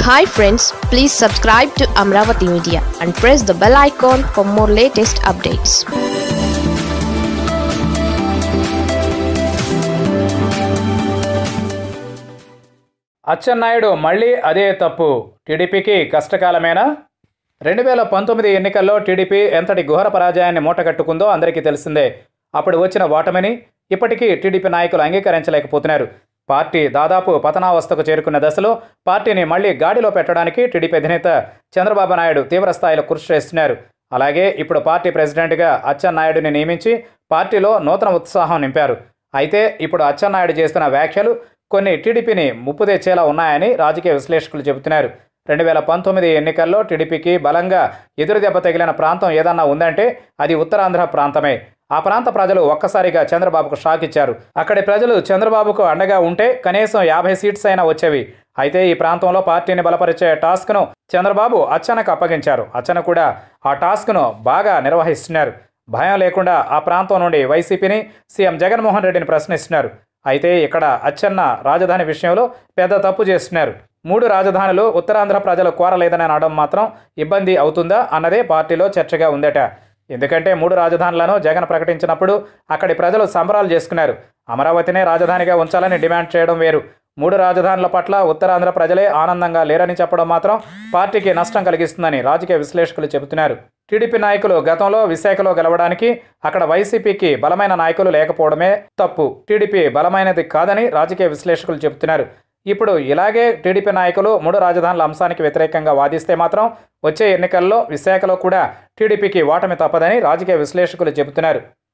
hi friends please subscribe to Amaravati media and press the bell icon for more latest updates Atchannaidu మళ్ళీ అదే తప్పు టీడీపీకి కష్టకాలమేనా రెండు వేల పంతొమ్మిది ఎన్నికల్లో టీడీపీ ఎంతటి ఘోర పరాజయాన్ని మూటగట్టుకుందో అందరికీ తెలిసిందే అప్పుడు వచ్చిన ఓటమిని ఇప్పటికీ టీడీపీ నాయకులు అంగీకరించలేకపోతున్నారు పార్టీ దాదాపు పతనావస్థకు చేరుకున్న దశలో పార్టీని మళ్లీ గాడిలో పెట్టడానికి టీడీపీ అధినేత చంద్రబాబు నాయుడు తీవ్ర స్థాయిలో కృషి చేస్తున్నారు అలాగే ఇప్పుడు పార్టీ ప్రెసిడెంట్గా అచ్చెన్నాయుడిని నియమించి పార్టీలో నూతన ఉత్సాహం నింపారు అయితే ఇప్పుడు అచ్చెన్నాయుడు చేస్తున్న వ్యాఖ్యలు కొన్ని టీడీపీని ముప్పు తెచ్చేలా ఉన్నాయని రాజకీయ విశ్లేషకులు చెబుతున్నారు రెండు వేల పంతొమ్మిది ఎన్నికల్లో టీడీపీకి బలంగా ఎదురుదెబ్బ తగిలిన ప్రాంతం ఏదన్నా ఉందంటే అది ఉత్తరాంధ్ర ప్రాంతమే ఆ ప్రాంత ప్రజలు ఒక్కసారిగా చంద్రబాబుకు షాక్ ఇచ్చారు అక్కడి ప్రజలు చంద్రబాబుకు అండగా ఉంటే కనీసం యాభై సీట్స్ అయినా వచ్చేవి అయితే ఈ ప్రాంతంలో పార్టీని బలపరిచే టాస్క్ను చంద్రబాబు అచ్చనకు అప్పగించారు అచ్చన కూడా ఆ టాస్క్ను బాగా నిర్వహిస్తున్నారు భయం లేకుండా ఆ ప్రాంతం నుండి వైసీపీని సీఎం జగన్మోహన్ రెడ్డిని ప్రశ్నిస్తున్నారు అయితే ఇక్కడ అచ్చెన్న రాజధాని విషయంలో పెద్ద తప్పు చేస్తున్నారు మూడు రాజధానులు ఉత్తరాంధ్ర ప్రజలు కోరలేదని అనడం మాత్రం ఇబ్బంది అవుతుందా అన్నదే పార్టీలో చర్చగా ఉందట ఎందుకంటే మూడు రాజధానులను జగన్ ప్రకటించినప్పుడు అక్కడి ప్రజలు సంబరాలు చేసుకున్నారు అమరావతినే రాజధానిగా ఉంచాలని డిమాండ్ చేయడం వేరు మూడు రాజధానుల పట్ల ఉత్తరాంధ్ర ప్రజలే ఆనందంగా లేరని చెప్పడం మాత్రం పార్టీకి నష్టం కలిగిస్తుందని రాజకీయ విశ్లేషకులు చెబుతున్నారు టీడీపీ నాయకులు గతంలో విశాఖలో గెలవడానికి అక్కడ వైసీపీకి బలమైన నాయకులు లేకపోవడమే తప్పు టీడీపీ బలమైనది కాదని రాజకీయ విశ్లేషకులు చెబుతున్నారు ఇప్పుడు ఇలాగే టీడీపీ నాయకులు మూడు రాజధానుల అంశానికి వ్యతిరేకంగా వాదిస్తే మాత్రం వచ్చే ఎన్నికల్లో విశాఖలో కూడా టీడీపీకి ఓటమి తప్పదని రాజకీయ విశ్లేషకులు చెబుతున్నారు